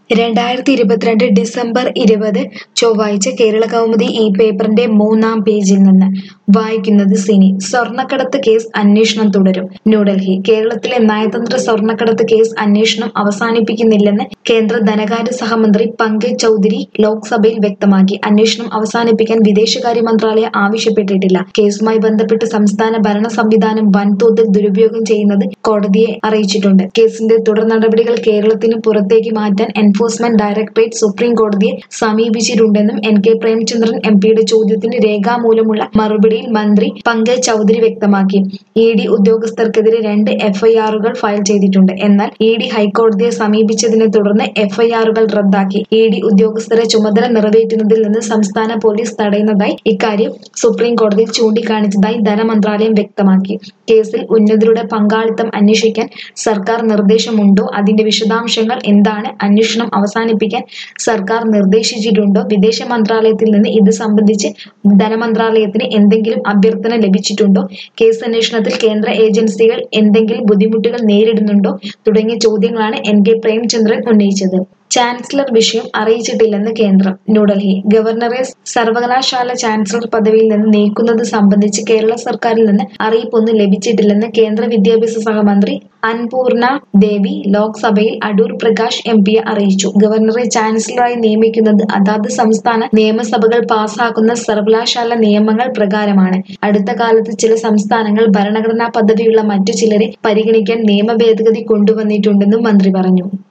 രണ്ടായിരത്തി ഇരുപത്തിരണ്ട് ഡിസംബർ ഇരുപത് ചൊവ്വാഴ്ച കേരള കൗമുദി ഈ പേപ്പറിന്റെ മൂന്നാം പേജിൽ നിന്ന് വായിക്കുന്നത് സിനി സ്വർണ്ണക്കടത്ത് കേസ് അന്വേഷണം തുടരും ന്യൂഡൽഹി കേരളത്തിലെ നയതന്ത്ര സ്വർണ്ണക്കടത്ത് കേസ് അന്വേഷണം അവസാനിപ്പിക്കുന്നില്ലെന്ന് കേന്ദ്ര ധനകാര്യ സഹമന്ത്രി പങ്കജ് ചൌധരി ലോക്സഭയിൽ വ്യക്തമാക്കി അന്വേഷണം അവസാനിപ്പിക്കാൻ വിദേശകാര്യ മന്ത്രാലയം ആവശ്യപ്പെട്ടിട്ടില്ല കേസുമായി ബന്ധപ്പെട്ട് സംസ്ഥാന ഭരണ സംവിധാനം വൻതോതിൽ ദുരുപയോഗം ചെയ്യുന്നത് കോടതിയെ അറിയിച്ചിട്ടുണ്ട് കേസിന്റെ തുടർ നടപടികൾ കേരളത്തിന് പുറത്തേക്ക് മാറ്റാൻ എൻഫോഴ്സ്മെന്റ് ഡയറക്ടറേറ്റ് സുപ്രീം കോടതിയെ സമീപിച്ചിട്ടുണ്ടെന്നും എൻ കെ പ്രേമചന്ദ്രൻ എം പിയുടെ ചോദ്യത്തിന് രേഖാമൂലമുള്ള മറുപടിയിൽ മന്ത്രി പങ്കജ് ചൌധരി വ്യക്തമാക്കി ഇ ഡി ഉദ്യോഗസ്ഥർക്കെതിരെ രണ്ട് എഫ്ഐആറുകൾ ഫയൽ ചെയ്തിട്ടുണ്ട് എന്നാൽ ഇ ഡി ഹൈക്കോടതിയെ സമീപിച്ചതിനെ തുടർന്ന് എഫ്ഐആറുകൾ റദ്ദാക്കി ഇ ഡി ഉദ്യോഗസ്ഥരെ ചുമതല നിറവേറ്റുന്നതിൽ നിന്ന് സംസ്ഥാന പോലീസ് തടയുന്നതായി ഇക്കാര്യം സുപ്രീം കോടതിയിൽ ചൂണ്ടിക്കാണിച്ചതായി ധനമന്ത്രാലയം വ്യക്തമാക്കി കേസിൽ ഉന്നതരുടെ പങ്കാളിത്തം അന്വേഷിക്കാൻ സർക്കാർ നിർദ്ദേശമുണ്ടോ അതിന്റെ വിശദാംശങ്ങൾ എന്താണ് അന്വേഷണം അവസാനിപ്പിക്കാൻ സർക്കാർ നിർദ്ദേശിച്ചിട്ടുണ്ടോ വിദേശ മന്ത്രാലയത്തിൽ നിന്ന് ഇത് സംബന്ധിച്ച് ധനമന്ത്രാലയത്തിന് എന്തെങ്കിലും അഭ്യർത്ഥന ലഭിച്ചിട്ടുണ്ടോ കേസ് അന്വേഷണത്തിൽ കേന്ദ്ര ഏജൻസികൾ എന്തെങ്കിലും ബുദ്ധിമുട്ടുകൾ നേരിടുന്നുണ്ടോ തുടങ്ങിയ ചോദ്യങ്ങളാണ് എൻ കെ പ്രേമചന്ദ്രൻ ഉന്നയിച്ചത് ചാൻസലർ വിഷയം അറിയിച്ചിട്ടില്ലെന്ന് കേന്ദ്രം ന്യൂഡൽഹി ഗവർണറെ സർവകലാശാല ചാൻസലർ പദവിയിൽ നിന്ന് നീക്കുന്നത് സംബന്ധിച്ച് കേരള സർക്കാരിൽ നിന്ന് അറിയിപ്പൊന്നും ലഭിച്ചിട്ടില്ലെന്ന് കേന്ദ്ര വിദ്യാഭ്യാസ സഹമന്ത്രി അൻപൂർണ ദേവി ലോക്സഭയിൽ അടൂർ പ്രകാശ് എം പിയെ അറിയിച്ചു ഗവർണറെ ചാൻസലറായി നിയമിക്കുന്നത് അതാത് സംസ്ഥാന നിയമസഭകൾ പാസാക്കുന്ന സർവകലാശാല നിയമങ്ങൾ പ്രകാരമാണ് അടുത്ത കാലത്ത് ചില സംസ്ഥാനങ്ങൾ ഭരണഘടനാ പദവിയുള്ള മറ്റു ചിലരെ പരിഗണിക്കാൻ നിയമ ഭേദഗതി കൊണ്ടുവന്നിട്ടുണ്ടെന്നും മന്ത്രി പറഞ്ഞു